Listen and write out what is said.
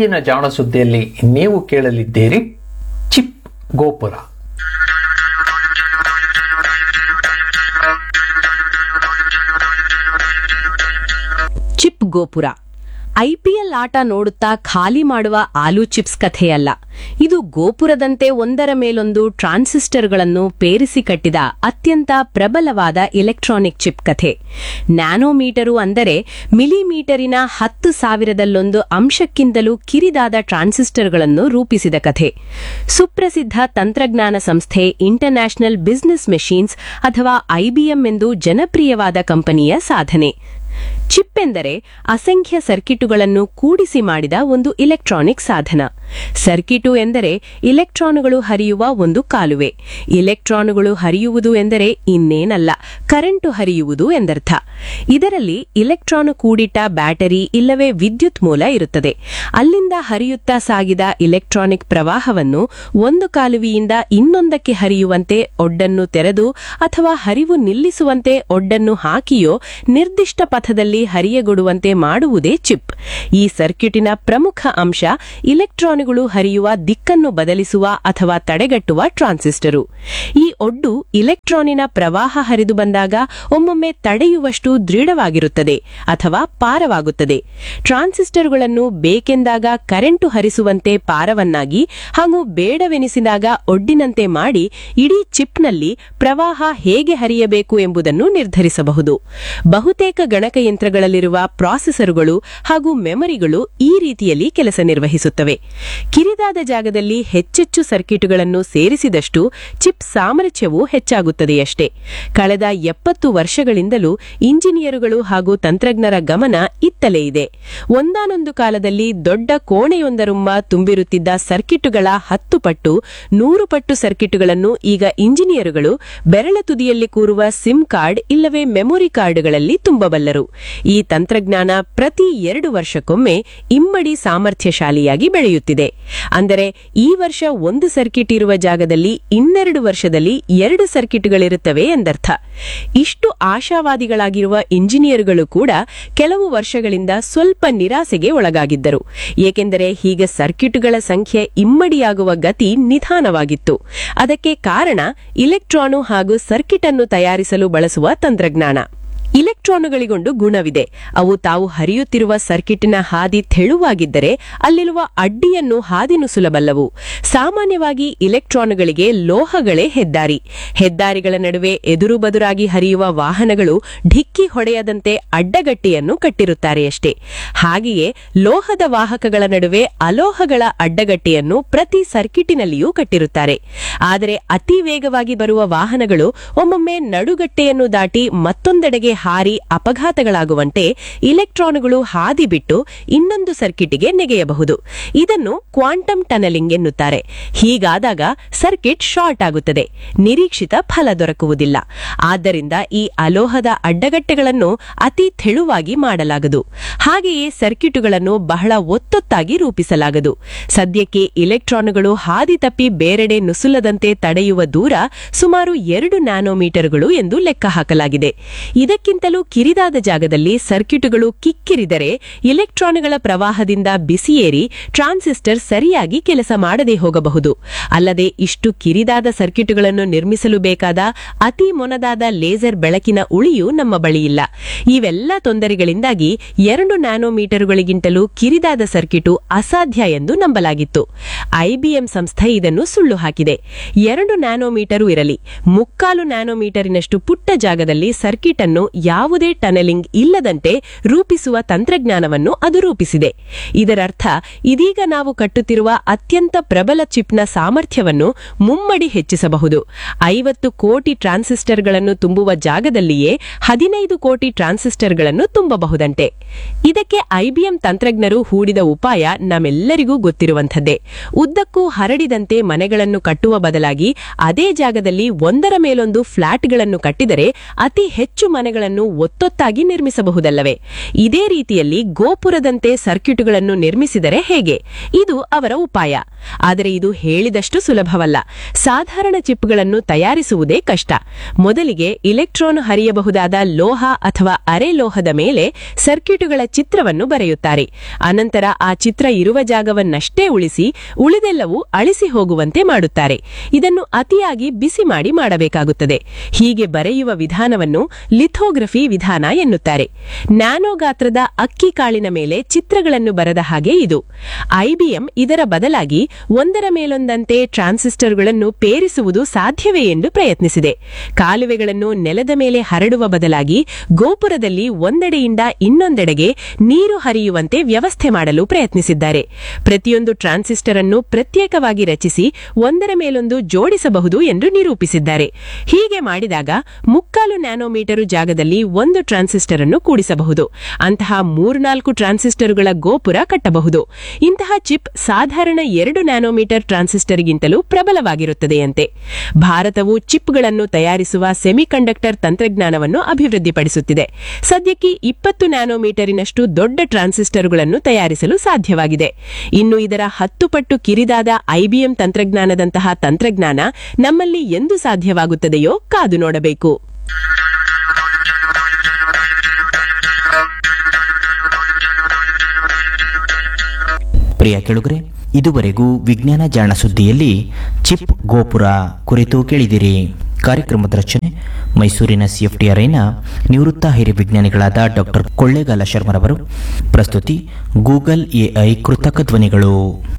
ಇಂದಿನ ಜಾಣ ಸುದ್ದಿಯಲ್ಲಿ ನೀವು ಕೇಳಲಿದ್ದೀರಿ ಚಿಪ್ ಗೋಪುರ ಚಿಪ್ ಗೋಪುರ ಐಪಿಎಲ್ ಆಟ ನೋಡುತ್ತಾ ಖಾಲಿ ಮಾಡುವ ಆಲೂ ಚಿಪ್ಸ್ ಕಥೆಯಲ್ಲ ಇದು ಗೋಪುರದಂತೆ ಒಂದರ ಮೇಲೊಂದು ಟ್ರಾನ್ಸಿಸ್ಟರ್ಗಳನ್ನು ಪೇರಿಸಿ ಕಟ್ಟಿದ ಅತ್ಯಂತ ಪ್ರಬಲವಾದ ಇಲೆಕ್ಟ್ರಾನಿಕ್ ಚಿಪ್ ಕಥೆ ನ್ಯಾನೋಮೀಟರು ಅಂದರೆ ಮಿಲಿಮೀಟರಿನ ಹತ್ತು ಸಾವಿರದಲ್ಲೊಂದು ಅಂಶಕ್ಕಿಂತಲೂ ಕಿರಿದಾದ ಟ್ರಾನ್ಸಿಸ್ಟರ್ಗಳನ್ನು ರೂಪಿಸಿದ ಕಥೆ ಸುಪ್ರಸಿದ್ಧ ತಂತ್ರಜ್ಞಾನ ಸಂಸ್ಥೆ ಇಂಟರ್ನ್ಯಾಷನಲ್ ಬಿಸಿನೆಸ್ ಮೆಷೀನ್ಸ್ ಅಥವಾ ಐಬಿಎಂ ಎಂದು ಜನಪ್ರಿಯವಾದ ಕಂಪನಿಯ ಸಾಧನೆ ಚಿಪ್ ಎಂದರೆ ಅಸಂಖ್ಯ ಸರ್ಕಿಟುಗಳನ್ನು ಕೂಡಿಸಿ ಮಾಡಿದ ಒಂದು ಇಲೆಕ್ಟ್ರಾನಿಕ್ ಸಾಧನ ಸರ್ಕಿಟು ಎಂದರೆ ಇಲೆಕ್ಟ್ರಾನುಗಳು ಹರಿಯುವ ಒಂದು ಕಾಲುವೆ ಇಲೆಕ್ಟ್ರಾನುಗಳು ಹರಿಯುವುದು ಎಂದರೆ ಇನ್ನೇನಲ್ಲ ಕರೆಂಟು ಹರಿಯುವುದು ಎಂದರ್ಥ ಇದರಲ್ಲಿ ಇಲೆಕ್ಟ್ರಾನು ಕೂಡಿಟ್ಟ ಬ್ಯಾಟರಿ ಇಲ್ಲವೇ ವಿದ್ಯುತ್ ಮೂಲ ಇರುತ್ತದೆ ಅಲ್ಲಿಂದ ಹರಿಯುತ್ತಾ ಸಾಗಿದ ಇಲೆಕ್ಟ್ರಾನಿಕ್ ಪ್ರವಾಹವನ್ನು ಒಂದು ಕಾಲುವೆಯಿಂದ ಇನ್ನೊಂದಕ್ಕೆ ಹರಿಯುವಂತೆ ಒಡ್ಡನ್ನು ತೆರೆದು ಅಥವಾ ಹರಿವು ನಿಲ್ಲಿಸುವಂತೆ ಒಡ್ಡನ್ನು ಹಾಕಿಯೋ ನಿರ್ದಿಷ್ಟ ಪಥದಲ್ಲಿ ಹರಿಯಗೊಡುವಂತೆ ಮಾಡುವುದೇ ಚಿಪ್ ಈ ಸರ್ಕ್ಯೂಟಿನ ಪ್ರಮುಖ ಅಂಶ ಇಲೆಕ್ಟ್ರಾನುಗಳು ಹರಿಯುವ ದಿಕ್ಕನ್ನು ಬದಲಿಸುವ ಅಥವಾ ತಡೆಗಟ್ಟುವ ಟ್ರಾನ್ಸಿಸ್ಟರು ಈ ಒಡ್ಡು ಇಲೆಕ್ಟ್ರಾನಿನ ಪ್ರವಾಹ ಹರಿದು ಬಂದಾಗ ಒಮ್ಮೊಮ್ಮೆ ತಡೆಯುವಷ್ಟು ದೃಢವಾಗಿರುತ್ತದೆ ಅಥವಾ ಪಾರವಾಗುತ್ತದೆ ಟ್ರಾನ್ಸಿಸ್ಟರ್ಗಳನ್ನು ಬೇಕೆಂದಾಗ ಕರೆಂಟು ಹರಿಸುವಂತೆ ಪಾರವನ್ನಾಗಿ ಹಾಗೂ ಬೇಡವೆನಿಸಿದಾಗ ಒಡ್ಡಿನಂತೆ ಮಾಡಿ ಇಡೀ ಚಿಪ್ನಲ್ಲಿ ಪ್ರವಾಹ ಹೇಗೆ ಹರಿಯಬೇಕು ಎಂಬುದನ್ನು ನಿರ್ಧರಿಸಬಹುದು ಬಹುತೇಕ ಗಣಕಯಂತ್ರಗಳಲ್ಲಿರುವ ಪ್ರಾಸೆಸರುಗಳು ಹಾಗೂ ಮೆಮರಿಗಳು ಈ ರೀತಿಯಲ್ಲಿ ಕೆಲಸ ನಿರ್ವಹಿಸುತ್ತವೆ ಕಿರಿದಾದ ಜಾಗದಲ್ಲಿ ಹೆಚ್ಚೆಚ್ಚು ಸರ್ಕಿಟುಗಳನ್ನು ಸೇರಿಸಿದಷ್ಟು ಚಿಪ್ ಸಾಮರ್ಥ್ಯವೂ ಹೆಚ್ಚಾಗುತ್ತದೆಯಷ್ಟೇ ಕಳೆದ ಎಪ್ಪತ್ತು ವರ್ಷಗಳಿಂದಲೂ ಇಂಜಿನಿಯರುಗಳು ಹಾಗೂ ತಂತ್ರಜ್ಞರ ಗಮನ ಇತ್ತಲೇ ಇದೆ ಒಂದಾನೊಂದು ಕಾಲದಲ್ಲಿ ದೊಡ್ಡ ಕೋಣೆಯೊಂದರುಮ್ಮ ತುಂಬಿರುತ್ತಿದ್ದ ಸರ್ಕಿಟುಗಳ ಹತ್ತು ಪಟ್ಟು ನೂರು ಪಟ್ಟು ಸರ್ಕಿಟುಗಳನ್ನು ಈಗ ಇಂಜಿನಿಯರುಗಳು ಬೆರಳ ತುದಿಯಲ್ಲಿ ಕೂರುವ ಸಿಮ್ ಕಾರ್ಡ್ ಇಲ್ಲವೇ ಮೆಮೊರಿ ಕಾರ್ಡ್ಗಳಲ್ಲಿ ತುಂಬಬಲ್ಲರು ಈ ತಂತ್ರಜ್ಞಾನ ಪ್ರತಿ ಎರಡು ವರ್ಷಕ್ಕೊಮ್ಮೆ ಇಮ್ಮಡಿ ಸಾಮರ್ಥ್ಯಶಾಲಿಯಾಗಿ ಬೆಳೆಯುತ್ತಿದೆ ಅಂದರೆ ಈ ವರ್ಷ ಒಂದು ಸರ್ಕಿಟ್ ಇರುವ ಜಾಗದಲ್ಲಿ ಇನ್ನೆರಡು ವರ್ಷದಲ್ಲಿ ಎರಡು ಸರ್ಕಿಟ್ಗಳಿರುತ್ತವೆ ಎಂದರ್ಥ ಇಷ್ಟು ಆಶಾವಾದಿಗಳಾಗಿರುವ ಇಂಜಿನಿಯರುಗಳು ಕೂಡ ಕೆಲವು ವರ್ಷಗಳಿಂದ ಸ್ವಲ್ಪ ನಿರಾಸೆಗೆ ಒಳಗಾಗಿದ್ದರು ಏಕೆಂದರೆ ಹೀಗೆ ಸರ್ಕಿಟುಗಳ ಸಂಖ್ಯೆ ಇಮ್ಮಡಿಯಾಗುವ ಗತಿ ನಿಧಾನವಾಗಿತ್ತು ಅದಕ್ಕೆ ಕಾರಣ ಇಲೆಕ್ಟ್ರಾನು ಹಾಗೂ ಸರ್ಕಿಟ್ ಅನ್ನು ತಯಾರಿಸಲು ಬಳಸುವ ತಂತ್ರಜ್ಞಾನ ಇಲೆಕ್ಟ್ರಾನುಗಳಿಗೊಂದು ಗುಣವಿದೆ ಅವು ತಾವು ಹರಿಯುತ್ತಿರುವ ಸರ್ಕಿಟಿನ ಹಾದಿ ತೆಳುವಾಗಿದ್ದರೆ ಅಲ್ಲಿರುವ ಅಡ್ಡಿಯನ್ನು ಹಾದಿ ನುಸುಲಬಲ್ಲವು ಸಾಮಾನ್ಯವಾಗಿ ಇಲೆಕ್ಟ್ರಾನುಗಳಿಗೆ ಲೋಹಗಳೇ ಹೆದ್ದಾರಿ ಹೆದ್ದಾರಿಗಳ ನಡುವೆ ಎದುರು ಬದುರಾಗಿ ಹರಿಯುವ ವಾಹನಗಳು ಢಿಕ್ಕಿ ಹೊಡೆಯದಂತೆ ಅಡ್ಡಗಟ್ಟಿಯನ್ನು ಕಟ್ಟಿರುತ್ತಾರೆಯಷ್ಟೇ ಹಾಗೆಯೇ ಲೋಹದ ವಾಹಕಗಳ ನಡುವೆ ಅಲೋಹಗಳ ಅಡ್ಡಗಟ್ಟಿಯನ್ನು ಪ್ರತಿ ಸರ್ಕಿಟಿನಲ್ಲಿಯೂ ಕಟ್ಟಿರುತ್ತಾರೆ ಆದರೆ ಅತಿ ವೇಗವಾಗಿ ಬರುವ ವಾಹನಗಳು ಒಮ್ಮೊಮ್ಮೆ ನಡುಗಟ್ಟೆಯನ್ನು ದಾಟಿ ಮತ್ತೊಂದೆಡೆಗೆ ಹಾರಿ ಅಪಘಾತಗಳಾಗುವಂತೆ ಇಲೆಕ್ಟ್ರಾನುಗಳು ಹಾದಿ ಬಿಟ್ಟು ಇನ್ನೊಂದು ಸರ್ಕಿಟ್ಗೆ ನೆಗೆಯಬಹುದು ಇದನ್ನು ಕ್ವಾಂಟಮ್ ಟನಲಿಂಗ್ ಎನ್ನುತ್ತಾರೆ ಹೀಗಾದಾಗ ಸರ್ಕಿಟ್ ಶಾರ್ಟ್ ಆಗುತ್ತದೆ ನಿರೀಕ್ಷಿತ ಫಲ ದೊರಕುವುದಿಲ್ಲ ಆದ್ದರಿಂದ ಈ ಅಲೋಹದ ಅಡ್ಡಗಟ್ಟೆಗಳನ್ನು ಅತಿ ತೆಳುವಾಗಿ ಮಾಡಲಾಗದು ಹಾಗೆಯೇ ಸರ್ಕಿಟುಗಳನ್ನು ಬಹಳ ಒತ್ತೊತ್ತಾಗಿ ರೂಪಿಸಲಾಗದು ಸದ್ಯಕ್ಕೆ ಇಲೆಕ್ಟ್ರಾನುಗಳು ಹಾದಿ ತಪ್ಪಿ ಬೇರೆಡೆ ನುಸುಲದಂತೆ ತಡೆಯುವ ದೂರ ಸುಮಾರು ಎರಡು ನ್ಯಾನೋಮೀಟರ್ಗಳು ಎಂದು ಲೆಕ್ಕ ಹಾಕಲಾಗಿದೆ ಇದಕ್ಕಿಂತಲೂ ಕಿರಿದಾದ ಜಾಗದಲ್ಲಿ ಸರ್ಕಿಟುಗಳು ಕಿಕ್ಕಿರಿದರೆ ಇಲೆಕ್ಟ್ರಾನುಗಳ ಪ್ರವಾಹದಿಂದ ಬಿಸಿಯೇರಿ ಟ್ರಾನ್ಸಿಸ್ಟರ್ ಸರಿಯಾಗಿ ಕೆಲಸ ಮಾಡದೆ ಹೋಗಬಹುದು ಅಲ್ಲದೆ ಇಷ್ಟು ಕಿರಿದಾದ ಸರ್ಕಿಟುಗಳನ್ನು ನಿರ್ಮಿಸಲು ಬೇಕಾದ ಅತಿ ಮೊನದಾದ ಲೇಸರ್ ಬೆಳಕಿನ ಉಳಿಯೂ ನಮ್ಮ ಬಳಿಯಿಲ್ಲ ಇವೆಲ್ಲ ತೊಂದರೆಗಳಿಂದಾಗಿ ಎರಡು ನ್ಯಾನೋಮೀಟರುಗಳಿಗಿಂತಲೂ ಕಿರಿದಾದ ಸರ್ಕಿಟು ಅಸಾಧ್ಯ ಎಂದು ನಂಬಲಾಗಿತ್ತು ಐಬಿಎಂ ಸಂಸ್ಥೆ ಇದನ್ನು ಸುಳ್ಳು ಹಾಕಿದೆ ಎರಡು ನ್ಯಾನೋಮೀಟರು ಇರಲಿ ಮುಕ್ಕಾಲು ನ್ಯಾನೋಮೀಟರಿನಷ್ಟು ಪುಟ್ಟ ಜಾಗದಲ್ಲಿ ಸರ್ಕಿಟ್ ಅನ್ನು ಯಾವುದೇ ಟನಲಿಂಗ್ ಇಲ್ಲದಂತೆ ರೂಪಿಸುವ ತಂತ್ರಜ್ಞಾನವನ್ನು ಅದು ರೂಪಿಸಿದೆ ಇದರರ್ಥ ಇದೀಗ ನಾವು ಕಟ್ಟುತ್ತಿರುವ ಅತ್ಯಂತ ಪ್ರಬಲ ಚಿಪ್ನ ಸಾಮರ್ಥ್ಯವನ್ನು ಮುಮ್ಮಡಿ ಹೆಚ್ಚಿಸಬಹುದು ಐವತ್ತು ಕೋಟಿ ಟ್ರಾನ್ಸಿಸ್ಟರ್ಗಳನ್ನು ತುಂಬುವ ಜಾಗದಲ್ಲಿಯೇ ಹದಿನೈದು ಕೋಟಿ ಟ್ರಾನ್ಸಿಸ್ಟರ್ಗಳನ್ನು ತುಂಬಬಹುದಂತೆ ಇದಕ್ಕೆ ಐಬಿಎಂ ತಂತ್ರಜ್ಞರು ಹೂಡಿದ ಉಪಾಯ ನಮ್ಮೆಲ್ಲರಿಗೂ ಗೊತ್ತಿರುವಂಥದ್ದೇ ಉದ್ದಕ್ಕೂ ಹರಡಿದಂತೆ ಮನೆಗಳನ್ನು ಕಟ್ಟುವ ಬದಲಾಗಿ ಅದೇ ಜಾಗದಲ್ಲಿ ಒಂದರ ಮೇಲೊಂದು ಫ್ಲಾಟ್ಗಳನ್ನು ಕಟ್ಟಿದರೆ ಅತಿ ಹೆಚ್ಚು ಮನೆಗಳನ್ನು ಸರ್ಕ್ಯೂಟ್ಗಳನ್ನು ಒತ್ತೊತ್ತಾಗಿ ನಿರ್ಮಿಸಬಹುದಲ್ಲವೇ ಇದೇ ರೀತಿಯಲ್ಲಿ ಗೋಪುರದಂತೆ ಸರ್ಕ್ಯೂಟ್ಗಳನ್ನು ನಿರ್ಮಿಸಿದರೆ ಹೇಗೆ ಇದು ಅವರ ಉಪಾಯ ಆದರೆ ಇದು ಹೇಳಿದಷ್ಟು ಸುಲಭವಲ್ಲ ಸಾಧಾರಣ ಚಿಪ್ಗಳನ್ನು ತಯಾರಿಸುವುದೇ ಕಷ್ಟ ಮೊದಲಿಗೆ ಇಲೆಕ್ಟ್ರಾನ್ ಹರಿಯಬಹುದಾದ ಲೋಹ ಅಥವಾ ಅರೆ ಲೋಹದ ಮೇಲೆ ಸರ್ಕ್ಯೂಟ್ಗಳ ಚಿತ್ರವನ್ನು ಬರೆಯುತ್ತಾರೆ ಅನಂತರ ಆ ಚಿತ್ರ ಇರುವ ಜಾಗವನ್ನಷ್ಟೇ ಉಳಿಸಿ ಉಳಿದೆಲ್ಲವೂ ಅಳಿಸಿ ಹೋಗುವಂತೆ ಮಾಡುತ್ತಾರೆ ಇದನ್ನು ಅತಿಯಾಗಿ ಬಿಸಿ ಮಾಡಿ ಮಾಡಬೇಕಾಗುತ್ತದೆ ಹೀಗೆ ಬರೆಯುವ ವಿಧಾನವನ್ನು ಲಿಥೋಗ್ರಫಿ ವಿಧಾನ ಎನ್ನುತ್ತಾರೆ ನ್ಯಾನೋ ಗಾತ್ರದ ಅಕ್ಕಿ ಕಾಳಿನ ಮೇಲೆ ಚಿತ್ರಗಳನ್ನು ಬರೆದ ಹಾಗೆ ಇದು ಐಬಿಎಂ ಇದರ ಬದಲಾಗಿ ಒಂದರ ಮೇಲೊಂದಂತೆ ಟ್ರಾನ್ಸಿಸ್ಟರ್ಗಳನ್ನು ಪೇರಿಸುವುದು ಸಾಧ್ಯವೇ ಎಂದು ಪ್ರಯತ್ನಿಸಿದೆ ಕಾಲುವೆಗಳನ್ನು ನೆಲದ ಮೇಲೆ ಹರಡುವ ಬದಲಾಗಿ ಗೋಪುರದಲ್ಲಿ ಒಂದೆಡೆಯಿಂದ ಇನ್ನೊಂದೆಡೆಗೆ ನೀರು ಹರಿಯುವಂತೆ ವ್ಯವಸ್ಥೆ ಮಾಡಲು ಪ್ರಯತ್ನಿಸಿದ್ದಾರೆ ಪ್ರತಿಯೊಂದು ಟ್ರಾನ್ಸಿಸ್ಟರ್ ಅನ್ನು ಪ್ರತ್ಯೇಕವಾಗಿ ರಚಿಸಿ ಒಂದರ ಮೇಲೊಂದು ಜೋಡಿಸಬಹುದು ಎಂದು ನಿರೂಪಿಸಿದ್ದಾರೆ ಹೀಗೆ ಮಾಡಿದಾಗ ಮುಕ್ಕಾಲು ನ್ಯಾನೋಮೀಟರು ಜಾಗದಲ್ಲಿ ಒಂದು ಟ್ರಾನ್ಸಿಸ್ಟರ್ ಅನ್ನು ಕೂಡಿಸಬಹುದು ಅಂತಹ ಮೂರ್ನಾಲ್ಕು ಟ್ರಾನ್ಸಿಸ್ಟರ್ಗಳ ಗೋಪುರ ಕಟ್ಟಬಹುದು ಇಂತಹ ಚಿಪ್ ಸಾಧಾರಣ ಎರಡು ನ್ಯಾನೋಮೀಟರ್ ಟ್ರಾನ್ಸಿಸ್ಟರ್ಗಿಂತಲೂ ಪ್ರಬಲವಾಗಿರುತ್ತದೆಯಂತೆ ಭಾರತವು ಚಿಪ್ಗಳನ್ನು ತಯಾರಿಸುವ ಸೆಮಿಕಂಡಕ್ಟರ್ ತಂತ್ರಜ್ಞಾನವನ್ನು ಅಭಿವೃದ್ಧಿಪಡಿಸುತ್ತಿದೆ ಸದ್ಯಕ್ಕೆ ಇಪ್ಪತ್ತು ನ್ಯಾನೋಮೀಟರಿನಷ್ಟು ದೊಡ್ಡ ಟ್ರಾನ್ಸಿಸ್ಟರ್ಗಳನ್ನು ತಯಾರಿಸಲು ಸಾಧ್ಯವಾಗಿದೆ ಇನ್ನು ಇದರ ಹತ್ತು ಪಟ್ಟು ಕಿರಿದಾದ ಐಬಿಎಂ ತಂತ್ರಜ್ಞಾನದಂತಹ ತಂತ್ರಜ್ಞಾನ ನಮ್ಮಲ್ಲಿ ಎಂದು ಸಾಧ್ಯವಾಗುತ್ತದೆಯೋ ಕಾದು ನೋಡಬೇಕು ಪ್ರಿಯ ಕೆಳುಗರೆ ಇದುವರೆಗೂ ವಿಜ್ಞಾನ ಜಾಣ ಸುದ್ದಿಯಲ್ಲಿ ಚಿಪ್ ಗೋಪುರ ಕುರಿತು ಕೇಳಿದಿರಿ ಕಾರ್ಯಕ್ರಮದ ರಚನೆ ಮೈಸೂರಿನ ಸಿಎಫ್ಟಿಆರ್ಐನ ನಿವೃತ್ತ ಹಿರಿಯ ವಿಜ್ಞಾನಿಗಳಾದ ಡಾಕ್ಟರ್ ಕೊಳ್ಳೇಗಾಲ ಶರ್ಮರವರು ಪ್ರಸ್ತುತಿ ಗೂಗಲ್ ಎಐ ಕೃತಕ ಧ್ವನಿಗಳು